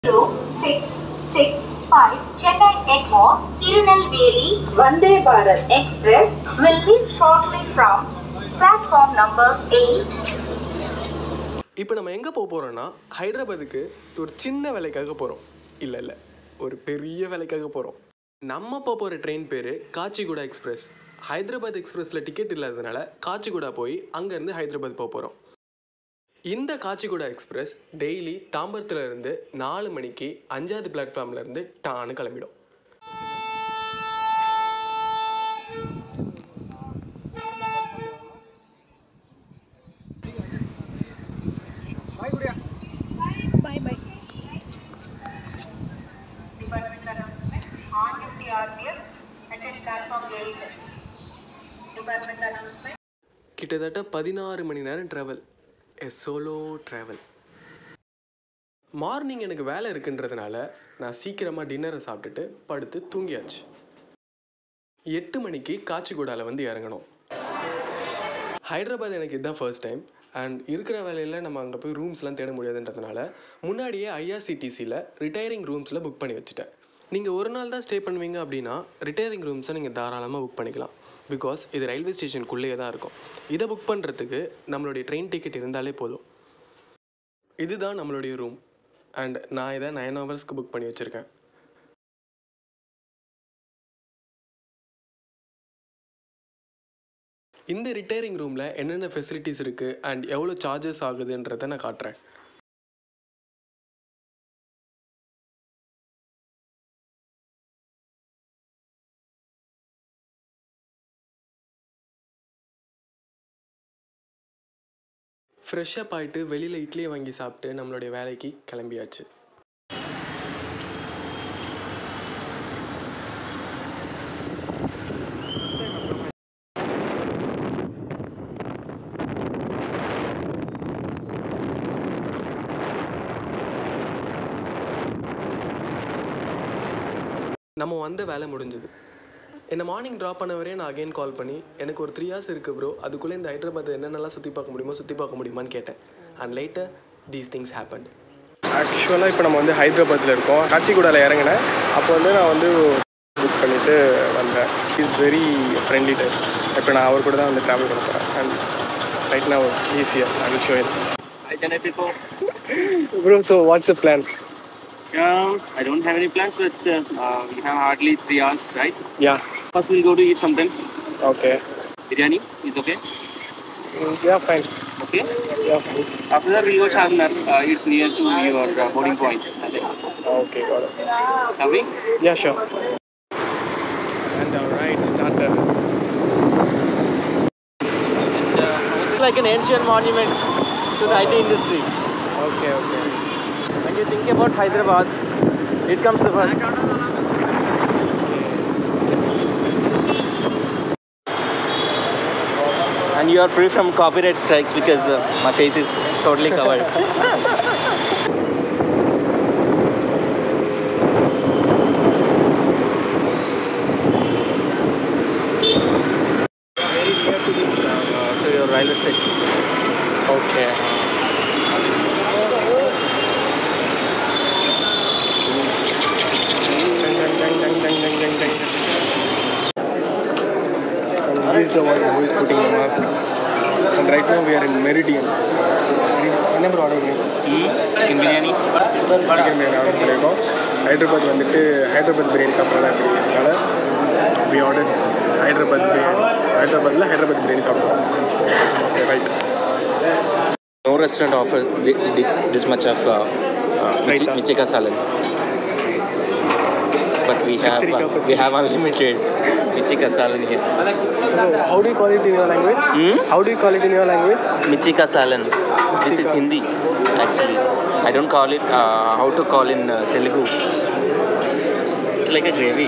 two six six five Chennai Egmore Tirunelveli Vande Bharat Express will leave shortly from platform number eight. இப்போ நம்ம எங்கே போக போகிறோம்னா ஹைதராபாத்துக்கு ஒரு சின்ன வேலைக்காக போகிறோம் இல்லை இல்லை ஒரு பெரிய வேலைக்காக போகிறோம் நம்ம போக போகிற ட்ரெயின் பேர் காச்சிகுடா எக்ஸ்பிரஸ் ஹைதராபாத் எக்ஸ்பிரஸில் டிக்கெட் இல்லாததுனால காச்சிகுடா போய் அங்கேருந்து ஹைதராபாத் போக போகிறோம் இந்த காச்சிகுடா எக்ஸ்பிரஸ் டெய்லி தாம்பரத்துல இருந்து நாலு மணிக்கு அஞ்சாவது பிளாட்ஃபார்ம்ல இருந்து டான்னு கிளம்பிடும் Department announcement on duty RPF attend platform 8. Department announcement. கிட்டத்தட்ட பதினாறு மணி நேரம் travel a solo travel morning எனக்கு வேலை இருக்குன்றதுனால நான் சீக்கிரமாக டின்னரை சாப்பிட்டுட்டு படுத்து தூங்கியாச்சு எட்டு மணிக்கு காச்சிகுடாவில் வந்து இறங்கணும் ஹைதராபாத் எனக்கு இதுதான் ஃபர்ஸ்ட் டைம் அண்ட் இருக்கிற வேலையில் நம்ம அங்கே போய் ரூம்ஸ்லாம் தேட முடியாதுன்றதுனால முன்னாடியே ஐஆர்சிடிசியில் ரிட்டையரிங் ரூம்ஸில் புக் பண்ணி வச்சுட்டேன் நீங்கள் ஒரு நாள் தான் ஸ்டே பண்ணுவீங்க அப்படின்னா ரிட்டையரிங் ரூம்ஸை நீங்கள் தாராளமாக புக் பண்ணிக்கலாம் பிகாஸ் இது ரயில்வே ஸ்டேஷனுக்குள்ளேயே தான் இருக்கும் இதை புக் பண்ணுறதுக்கு நம்மளுடைய ட்ரெயின் டிக்கெட் இருந்தாலே போதும் இதுதான் நம்மளுடைய ரூம் அண்ட் நான் இதை நைன் ஹவர்ஸ்க்கு புக் பண்ணி வச்சுருக்கேன் இந்த ரிட்டையரிங் ரூமில் என்னென்ன ஃபெசிலிட்டிஸ் இருக்குது அண்ட் எவ்வளோ சார்ஜஸ் ஆகுதுன்றதை நான் காட்டுறேன் ஃப்ரெஷ்ஷப் ஆகிட்டு வெளியில் இட்லியை வாங்கி சாப்பிட்டு நம்மளுடைய வேலைக்கு கிளம்பியாச்சு நம்ம வந்த வேலை முடிஞ்சது என்னை மார்னிங் ட்ராப் பண்ணவரே நான் அகைன் கால் பண்ணி எனக்கு ஒரு த்ரீ ஹவர்ஸ் இருக்குது ப்ரோ அதுக்குள்ளே இந்த ஹைதராபாத் என்னென்னலாம் சுற்றி பார்க்க முடியுமோ சுற்றி பார்க்க முடியுமான்னு கேட்டேன் and later these things happen ஆக்சுவலாக இப்போ நம்ம வந்து ஹைதராபாத்தில் இருக்கோம் காச்சிகுடாவில் இறங்கினேன் அப்போ வந்து நான் வந்து புக் பண்ணிவிட்டு வந்தேன் இஸ் வெரி ஃப்ரெண்ட்லி டைப் இப்போ நான் அவர் கூட தான் வந்து ட்ராவல் பண்ண போகிறேன் அண்ட் ரைட் நான் ஈஸியாக I will show Hi, Chennai people. Bro so what's a plan Um, I don't have any plans, but uh, uh, we have hardly three hours, right? Yeah First, we'll go to eat something. Okay Biryani is okay. Yeah fine Okay. Yeah After that, we'll go Charminar. Uh, it's near to your uh, boarding point. Okay got Have we? Yeah, sure. And our ride started. It's like an ancient monument to the IT industry. Okay, okay. When you think about Hyderabad, it comes the first. And you are free from copyright strikes because uh, my face is totally covered. Very near to this, uh, to your railway station. Okay. Dang, dang, dang, dang, dang, dang, dang, dang. And he is the one who is putting the mask. And right now we are in Meridian. என்ன bro order பண்ணிருக்கோம் Chicken biryani. Chicken biryani order பண்ணியிருக்கோம் ஹைதராபாத் வந்துட்டு ஹைதராபாத் பிரியாணி சாப்பிட்றதா அப்படிங்கிறதுனால we order Hyderabad biryani ஹைதராபாத்தில் ஹைதராபாத் பிரியாணி சாப்பிடுவோம் okay right No restaurant offers thi- thi- this much of uh, uh, michi- Raita. michika salad. But we have uh, Katrika we have unlimited michika salad here. So, how do you call it in your language? Hmm? How do you call it in your language? Michika salan. This is Michika. Hindi, actually. I don't call it uh, how to call in uh, Telugu. It's like a gravy.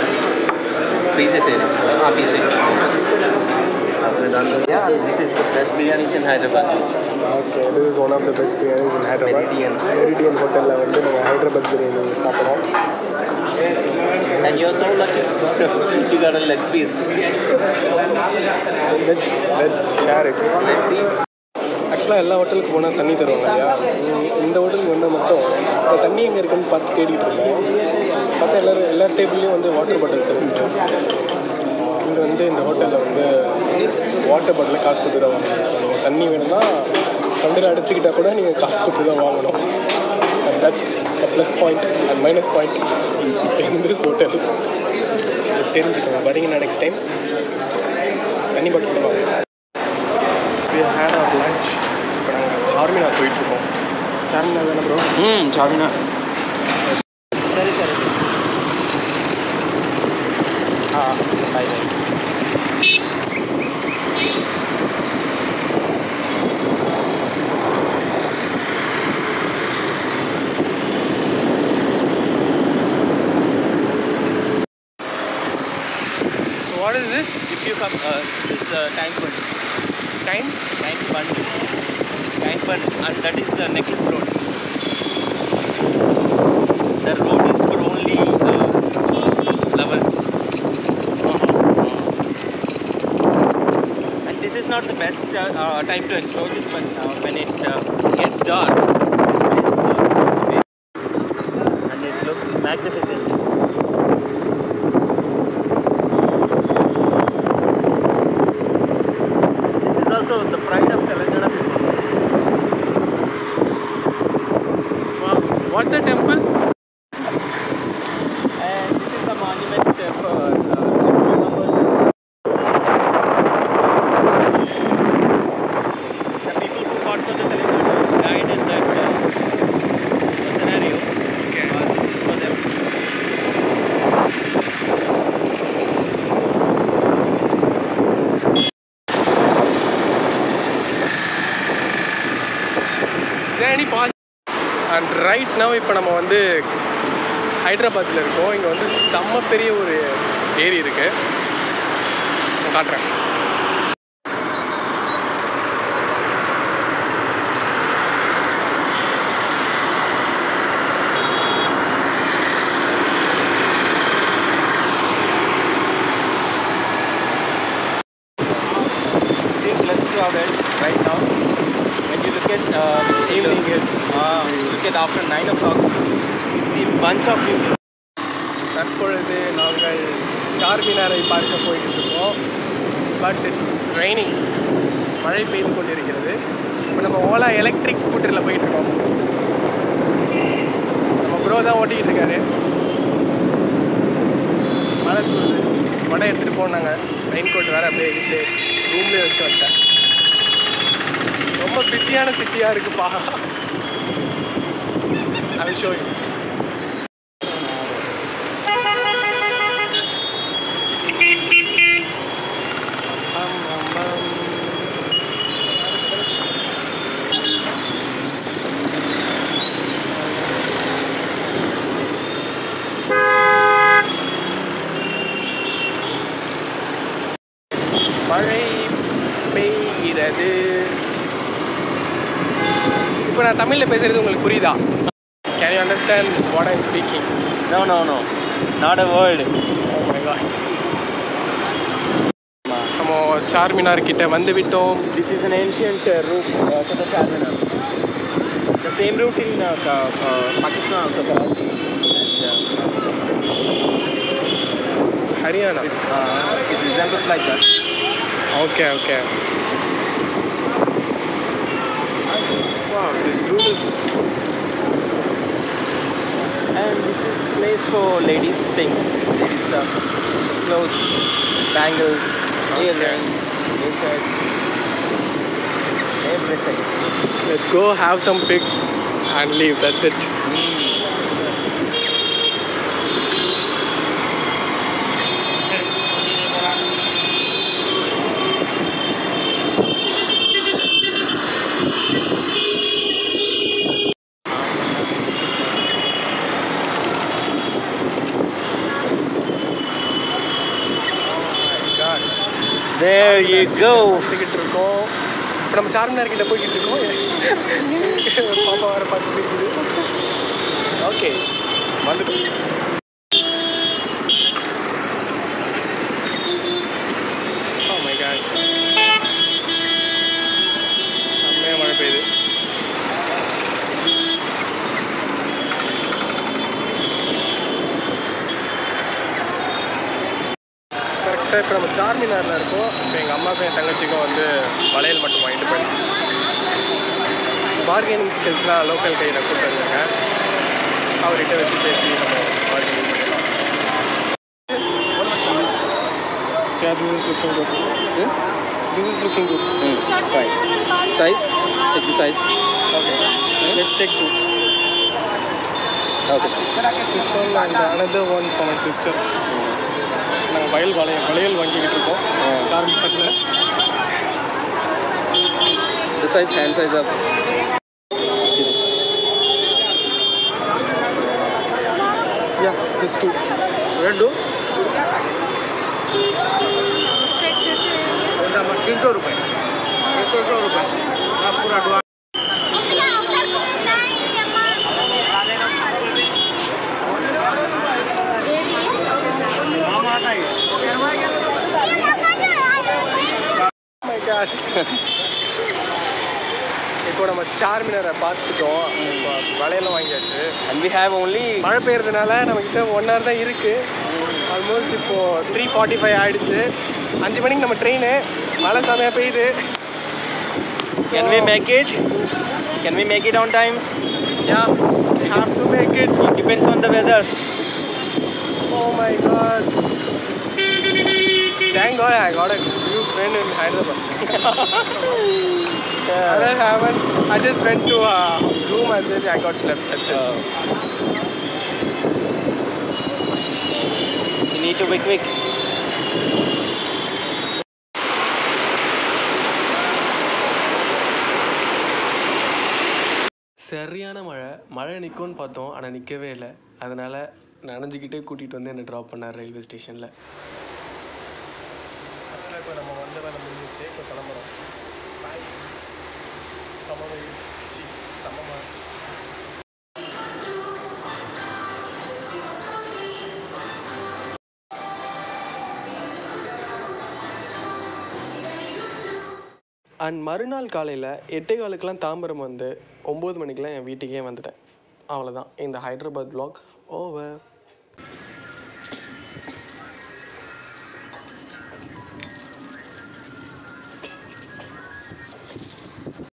Pieces है हाँ pieces. Yeah, this is the best biryanis in Hyderabad. Okay this is one of the best biryanis in Hyderabad Meridian. Meridian ஹோட்டலில் வந்து நம்ம ஹைதராபாத் பிரியாணி சாப்பிட்றோம் And you're so lucky. you got a leg piece. Let's let's share it Let's eat. ஆக்சுவலாக எல்லா ஹோட்டலுக்கு போனால் தண்ணி தருவாங்க இல்லையா உம், இந்த ஹோட்டலுக்கு வந்தால் மட்டும் இந்த தண்ணி எங்கே இருக்குன்னு பார்த்து தேடிட்டு இருந்தேன் பார்த்தா எல்லோரும் எல்லா டேபிள்லேயும் வந்து வாட்டர் பாட்டில்ஸ் இருந்துச்சு இங்கே வந்து இந்த ஹோட்டலில் வந்து வாட்டர் பாட்டில் காசு கொடுத்து தான் வாங்கணும் ஸோ நீங்கள் தண்ணி வேணும்னா தொண்டையில் அடிச்சுக்கிட்டா கூட நீங்கள் காசு கொடுத்து தான் வாங்கணும் and that's plus point and minus point in this hotel தெரிஞ்சுக்கோங்க வரீங்கன்னா நெக்ஸ்ட் டைம் தண்ணி பாட்டில் கூட வாங்க we had our lunch இப்போ நாங்கள் சார்மினார் போயிட்டுருக்கோம் சார்மினார் தானே bro Hmm, Chavina. Sorry, sorry. Ah, bye bye. What is this If you come, uh, this is uh, Tank Bund. Time Tank Bund. Tank Bund, and that is uh, Necklace Road. The road is for only uh, lovers. And this is not the best uh, uh, time to explore this, but uh, when it uh, gets dark, this place uh, looks very and it looks magnificent. This is also the pride of Telangana people. What's the temple And this is the monument uh, for uh, Lord The people who fought for the Telangana died in that uh, scenario. Okay. Uh, this is for them. ஜேனி பாஸ் and right now இப்போ நம்ம வந்து ஹைதராபாத்தில் இருக்கோம் இங்கே வந்து செம்ம பெரிய ஒரு ஏரி இருக்குது நான் காட்டுறேன் Seems less crowded right now. When you look at uh, Evening, look, it's- uh, look at after nine o'clock, you see bunch of people. தற்பொழுது நாங்கள் சார்மினாரை பார்க்க போய்கிட்டு இருக்கோம் பட் இட்ஸ் ரெய்னிங் மழை பெய்து கொண்டிருக்கிறது இப்போ நம்ம ஓலா எலக்ட்ரிக் ஸ்கூட்டரில் போயிட்டு இருக்கோம் நம்ம ப்ரோ தான் ஓட்டிக்கிட்டு இருக்காரு மழை தூருது கொடை எடுத்துகிட்டு போனாங்க ரெயின் கோட் வேறு அப்படியே வீட்டில் ரூம்லேயே வச்சுட்டு வந்துட்டேன் ரொம்ப பிஸியான சிட்டியாக இருக்குப்பா I show you Bum, bum, bum. மழை பெய்கிறது இப்போ நான் தமிழில் பேசுறது உங்களுக்கு புரியுதா can you understand what I'm speaking No, no, no, not a word. Oh my god. நம்ம சார்மினார் கிட்ட வந்து விட்டோம் This is an ancient uh, route uh, to the Charminar. The same route in uh, Ka- uh, Pakistan also, Karachi. And Haryana uh, uh, it resembles like that. Okay okay Wow, this route is And this is place for ladies' things, ladies' stuff, clothes, bangles, earrings, t-shirts, everything. let's go have some pics and leave. That's it. God. There you go. பார்த்துக்கிட்டு இருக்கோம் இப்போ நம்ம சார்மினார் கிட்ட போய்கிட்டு இருக்கோம் ஒரு பாப்பா வர பார்த்து இருக்குது ஓகே வந்துட்டோம் Oh my god. செம்மையா மழை பெய்யுது கரெக்டாக இப்போ நம்ம சார்மினாரில் இருக்கோம் இப்போ எங்கள் அம்மாவுக்கும் என் தங்கச்சிக்கும் வந்து வளையல் மட்டும் வாங்கிட்டு போயிட்டோம் பார்கெனிங் ஸ்கில்ஸ்லாம் லோக்கல் கையில் கூப்பிட்டு வந்தாங்க அவர்கிட்ட வச்சு பேசி நம்ம பார்கெனிங் பண்ணிடலாம் Yeah, this is looking good. This is looking good. Fine. Size? Check the size. Okay. Let's take two. Okay. This one and another one for my sister. நாங்கள் வயல் வளையல் வளையல் வாங்கிக்கிட்டு இருக்கோம் சார்மினாரில் The size, hand size up. Yeah, this two. Where do? तीनशे रुपये तीनशे रुपये हा पुरा डोळा my god. இப்போ நம்ம சார்மினரை பார்த்துட்டோம் இப்போ வளையலாம் வாங்கியாச்சு And we have only மழை பெய்யறதுனால நம்மக்கிட்ட ஒன் ஹவர் தான் இருக்குது ஆல்மோஸ்ட் இப்போது த்ரீ ஃபார்ட்டி ஃபைவ் ஆகிடுச்சு அஞ்சு மணிக்கு நம்ம ட்ரெயின் மழை செமையாக பெய்யுது Can we make it? Can we make it on time? Yeah have to make it It depends on the weather. Oh my God thank God I got a new friend in Hyderabad. I haven't. I just went to a room and then I got slept. That's it. Uh, you need to be quick. சரியான மழை மழை நிற்கும்னு பார்த்தோம் ஆனால் நிற்கவே இல்லை அதனால் நனைஞ்சிக்கிட்டே கூட்டிகிட்டு வந்து என்னை ட்ராப் பண்ணார் ரயில்வே ஸ்டேஷனில் இப்போ நம்ம வந்த வேலை முடிஞ்சிச்சு இப்போ கிளம்புறோம் பாய் சமவை சி சமமா அண்ட் மறுநாள் காலையில் எட்டே காலுக்கெலாம் தாம்பரம் வந்து ஒம்பது மணிக்கெலாம் என் வீட்டுக்கே வந்துட்டேன் அவ்வளோதான் இந்த ஹைதராபாத் vlog ஓவர்